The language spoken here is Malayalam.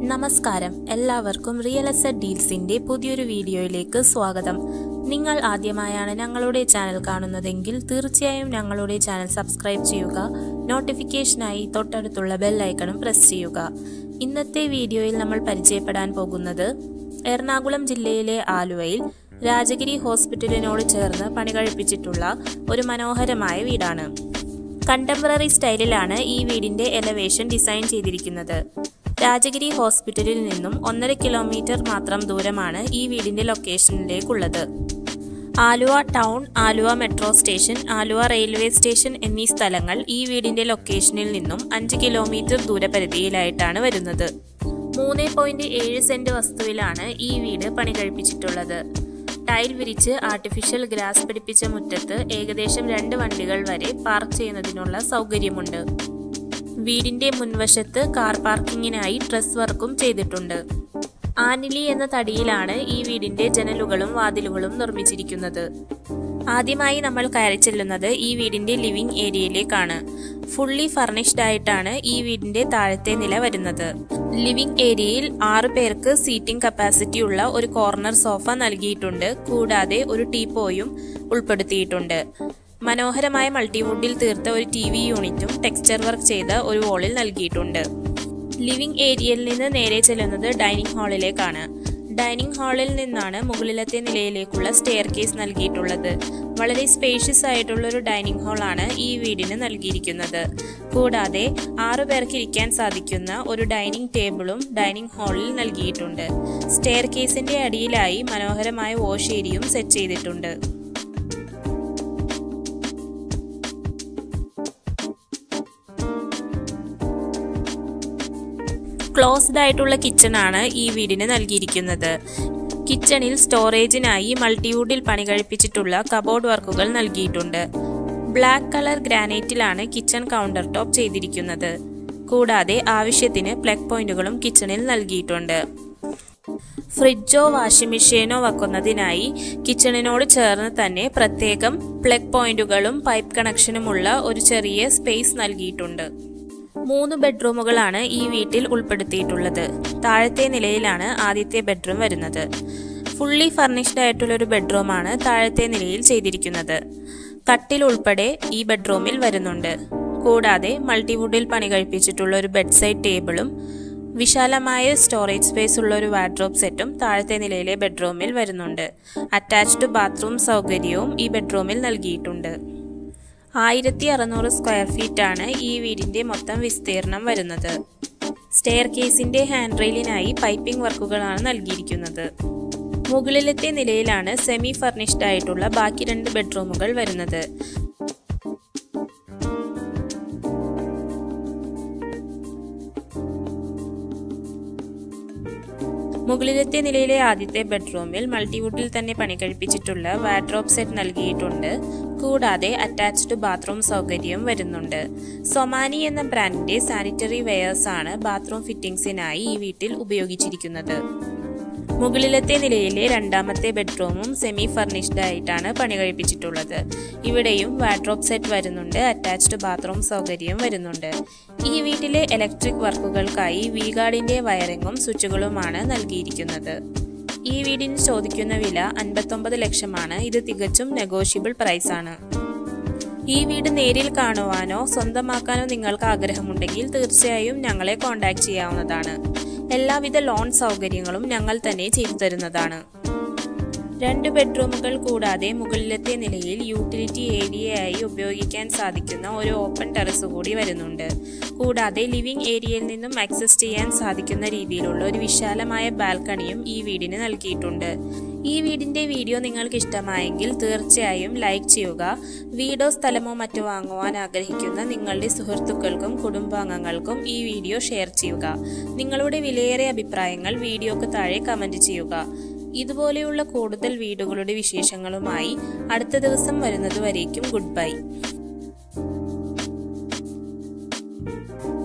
നമസ്കാരം എല്ലാവർക്കും റിയൽ എസ്റ്റേറ്റ് ഡീൽസിന്റെ പുതിയൊരു വീഡിയോയിലേക്ക് സ്വാഗതം നിങ്ങൾ ആദ്യമായാണ് ഞങ്ങളുടെ ചാനൽ കാണുന്നതെങ്കിൽ തീർച്ചയായും ഞങ്ങളുടെ ചാനൽ സബ്സ്ക്രൈബ് ചെയ്യുക നോട്ടിഫിക്കേഷനായി തൊട്ടടുത്തുള്ള ബെൽ ഐക്കണും പ്രസ് ചെയ്യുക ഇന്നത്തെ വീഡിയോയിൽ നമ്മൾ പരിചയപ്പെടാൻ പോകുന്നത് എറണാകുളം ജില്ലയിലെ ആലുവയിൽ രാജഗിരി ഹോസ്പിറ്റലിനോട് ചേർന്ന് പണി കഴിപ്പിച്ചിട്ടുള്ള ഒരു മനോഹരമായ വീടാണ് കണ്ടംപററി സ്റ്റൈലിലാണ് ഈ വീടിന്റെ എലവേഷൻ ഡിസൈൻ ചെയ്തിരിക്കുന്നത് രാജഗിരി ഹോസ്പിറ്റലിൽ നിന്നും ഒന്നര കിലോമീറ്റർ മാത്രം ദൂരമാണ് ഈ വീടിന്റെ ലൊക്കേഷനിലേക്കുള്ളത് Aluva town Aluva metro station Aluva railway station എന്നീ സ്ഥലങ്ങൾ ഈ വീടിന്റെ ലൊക്കേഷനിൽ നിന്നും അഞ്ച് കിലോമീറ്റർ ദൂരപരിധിയിലായിട്ടാണ് വരുന്നത് മൂന്ന് പോയിന്റ് ഏഴ് സെന്റ് വസ്തുവിലാണ് ഈ വീട് പണി കഴിപ്പിച്ചിട്ടുള്ളത് ടൈൽ വിരിച്ച് ആർട്ടിഫിഷ്യൽ ഗ്രാസ് പിടിപ്പിച്ച മുറ്റത്ത് ഏകദേശം രണ്ട് വണ്ടികൾ വരെ പാർക്ക് ചെയ്യുന്നതിനുള്ള സൗകര്യമുണ്ട് വീടിന്റെ മുൻവശത്ത് കാർ പാർക്കിങ്ങിനായി ഡ്രസ് വർക്കും ചെയ്തിട്ടുണ്ട് ആനിലി എന്ന തടിയിലാണ് ഈ വീടിന്റെ ജനലുകളും വാതിലുകളും നിർമ്മിച്ചിരിക്കുന്നത് ആദ്യമായി നമ്മൾ കയറി ചെല്ലുന്നത് ഈ വീടിന്റെ ലിവിംഗ് ഏരിയയിലേക്കാണ് ഫുള്ളി ഫർണിഷ്ഡ് ആയിട്ടാണ് ഈ വീടിന്റെ താഴത്തെ നില വരുന്നത് ലിവിംഗ് ഏരിയയിൽ ആറു പേർക്ക് സീറ്റിംഗ് കപ്പാസിറ്റി ഉള്ള ഒരു കോർണർ സോഫ നൽകിയിട്ടുണ്ട് കൂടാതെ ഒരു ടീപ്പോയും ഉൾപ്പെടുത്തിയിട്ടുണ്ട് മനോഹരമായ മൾട്ടിവുഡിൽ തീർത്ത ഒരു ടി വി യൂണിറ്റും ടെക്സ്ചർ വർക്ക് ചെയ്ത ഒരു വോളിൽ നൽകിയിട്ടുണ്ട് ലിവിംഗ് ഏരിയയിൽ നിന്ന് നേരെ ചെല്ലുന്നത് ഡൈനിങ് ഹാളിലേക്കാണ് ഡൈനിങ് ഹാളിൽ നിന്നാണ് മുകളിലത്തെ നിലയിലേക്കുള്ള സ്റ്റെയർ കേസ് നൽകിയിട്ടുള്ളത് വളരെ സ്പേഷ്യസ് ആയിട്ടുള്ള ഒരു ഡൈനിങ് ഹാളാണ് ഈ വീടിന് നൽകിയിരിക്കുന്നത് കൂടാതെ ആറു പേർക്ക് ഇരിക്കാൻ സാധിക്കുന്ന ഒരു ഡൈനിങ് ടേബിളും ഡൈനിങ് ഹാളിൽ നൽകിയിട്ടുണ്ട് സ്റ്റെയർ കേസിന്റെ അടിയിലായി മനോഹരമായ വാഷ് ഏരിയയും സെറ്റ് ചെയ്തിട്ടുണ്ട് ക്ലോസ്ഡ് ആയിട്ടുള്ള കിച്ചൺ ആണ് ഈ വീടിന് നൽകിയിരിക്കുന്നത് കിച്ചണിൽ സ്റ്റോറേജിനായി മൾട്ടിവുഡിൽ പണി കഴിപ്പിച്ചിട്ടുള്ള കബോർഡ് വർക്കുകൾ നൽകിയിട്ടുണ്ട് ബ്ലാക്ക് കളർ ഗ്രാനൈറ്റിലാണ് കിച്ചൺ കൗണ്ടർ ടോപ്പ് ചെയ്തിരിക്കുന്നത് കൂടാതെ ആവശ്യത്തിന് പ്ലഗ് പോയിന്റുകളും കിച്ചണിൽ നൽകിയിട്ടുണ്ട് ഫ്രിഡ്ജോ വാഷിംഗ് മെഷീനോ വെക്കുന്നതിനായി കിച്ചണിനോട് ചേർന്ന് തന്നെ പ്രത്യേകം പ്ലഗ് പോയിന്റുകളും പൈപ്പ് കണക്ഷനുമുള്ള ഒരു ചെറിയ സ്പേസ് നൽകിയിട്ടുണ്ട് മൂന്ന് ബെഡ്റൂമുകളാണ് ഈ വീട്ടിൽ ഉൾപ്പെടുത്തിയിട്ടുള്ളത് താഴത്തെ നിലയിലാണ് ആദ്യത്തെ ബെഡ്റൂം വരുന്നത് ഫുള്ളി ഫർണിഷ്ഡ് ആയിട്ടുള്ള ഒരു ബെഡ്റൂമാണ് താഴത്തെ നിലയിൽ ചെയ്തിരിക്കുന്നത് കട്ടിൽ ഉൾപ്പെടെ ഈ ബെഡ്റൂമിൽ വരുന്നുണ്ട് കൂടാതെ മൾട്ടിവുഡിൽ പണി കഴിപ്പിച്ചിട്ടുള്ള ഒരു ബെഡ് സൈഡ് ടേബിളും വിശാലമായ സ്റ്റോറേജ് സ്പേസ് ഉള്ള ഒരു വാർഡ്രോബ് സെറ്റും താഴത്തെ നിലയിലെ ബെഡ്റൂമിൽ വരുന്നുണ്ട് അറ്റാച്ച്ഡ് ബാത്റൂം സൗകര്യവും ഈ ബെഡ്റൂമിൽ നൽകിയിട്ടുണ്ട് ആയിരത്തി അറുന്നൂറ് സ്ക്വയർ ഫീറ്റ് ആണ് ഈ വീടിന്റെ മൊത്തം വിസ്തീർണം വരുന്നത് സ്റ്റെയർ കേസിന്റെ ഹാൻഡ് റെയിലിനായി പൈപ്പിംഗ് വർക്കുകളാണ് നൽകിയിരിക്കുന്നത് മുകളിലത്തെ നിലയിലാണ് സെമി ഫർണിഷ്ഡ് ആയിട്ടുള്ള ബാക്കി രണ്ട് ബെഡ്റൂമുകൾ വരുന്നത് മുകളിലത്തെ നിലയിലെ ആദ്യത്തെ ബെഡ്റൂമിൽ മൾട്ടിവുഡിൽ തന്നെ പണി കഴിപ്പിച്ചിട്ടുള്ള വാഡ്രോബ് സെറ്റ് നൽകിയിട്ടുണ്ട് കൂടാതെ അറ്റാച്ച്ഡ് ബാത്റൂം സൗകര്യവും വരുന്നുണ്ട് സൊമാനി എന്ന ബ്രാൻഡിന്റെ സാനിറ്ററി വെയേഴ്സ് ആണ് ബാത്റൂം ഫിറ്റിംഗ്സിനായി ഈ വീട്ടിൽ ഉപയോഗിച്ചിരിക്കുന്നത് മുകളിലത്തെ നിലയിലെ രണ്ടാമത്തെ ബെഡ്റൂമും സെമി ഫർണിഷ്ഡ് ആയിട്ടാണ് പണി കഴിപ്പിച്ചിട്ടുള്ളത് ഇവിടെയും വാഡ്രോബ് സെറ്റ് വരുന്നുണ്ട് അറ്റാച്ച്ഡ് ബാത്റൂം സൗകര്യവും വരുന്നുണ്ട് ഈ വീട്ടിലെ ഇലക്ട്രിക് വർക്കുകൾക്കായി വി ഗാർഡിന്റെ വയറിങ്ങും സ്വിച്ചുകളുമാണ് നൽകിയിരിക്കുന്നത് ഈ വീടിന് ചോദിക്കുന്ന വില അൻപത്തൊമ്പത് ലക്ഷമാണ് ഇത് തികച്ചും നെഗോഷ്യബിൾ പ്രൈസ് ആണ് ഈ വീട് നേരിൽ കാണുവാനോ സ്വന്തമാക്കാനോ നിങ്ങൾക്ക് ആഗ്രഹമുണ്ടെങ്കിൽ തീർച്ചയായും ഞങ്ങളെ കോൺടാക്ട് ചെയ്യാവുന്നതാണ് എല്ലാവിധ ലോൺ സൗകര്യങ്ങളും ഞങ്ങൾ തന്നെ ചെയ്തു തരുന്നതാണ് രണ്ട് ബെഡ്റൂമുകൾ കൂടാതെ മുകളിലത്തെ നിലയിൽ യൂട്ടിലിറ്റി ഏരിയയായി ഉപയോഗിക്കാൻ സാധിക്കുന്ന ഒരു ഓപ്പൺ ടെറസ് കൂടി വരുന്നുണ്ട് കൂടാതെ ലിവിംഗ് ഏരിയയിൽ നിന്നും ആക്സസ് ചെയ്യാൻ സാധിക്കുന്ന രീതിയിലുള്ള ഒരു വിശാലമായ ബാൽക്കണിയും ഈ വീടിന് നൽകിയിട്ടുണ്ട് ഈ വീടിന്റെ വീഡിയോ നിങ്ങൾക്ക് ഇഷ്ടമായെങ്കിൽ തീർച്ചയായും ലൈക്ക് ചെയ്യുക വീടോ സ്ഥലമോ മറ്റോ വാങ്ങുവാൻ ആഗ്രഹിക്കുന്ന നിങ്ങളുടെ സുഹൃത്തുക്കൾക്കും കുടുംബാംഗങ്ങൾക്കും ഈ വീഡിയോ ഷെയർ ചെയ്യുക നിങ്ങളുടെ വിലയേറിയ അഭിപ്രായങ്ങൾ വീഡിയോക്ക് താഴെ കമന്റ് ചെയ്യുക ഇതുപോലെയുള്ള കൂടുതൽ വീടുകളുടെ വിശേഷങ്ങളുമായി അടുത്ത ദിവസം വരുന്നതുവരേക്കും ഗുഡ് ബൈ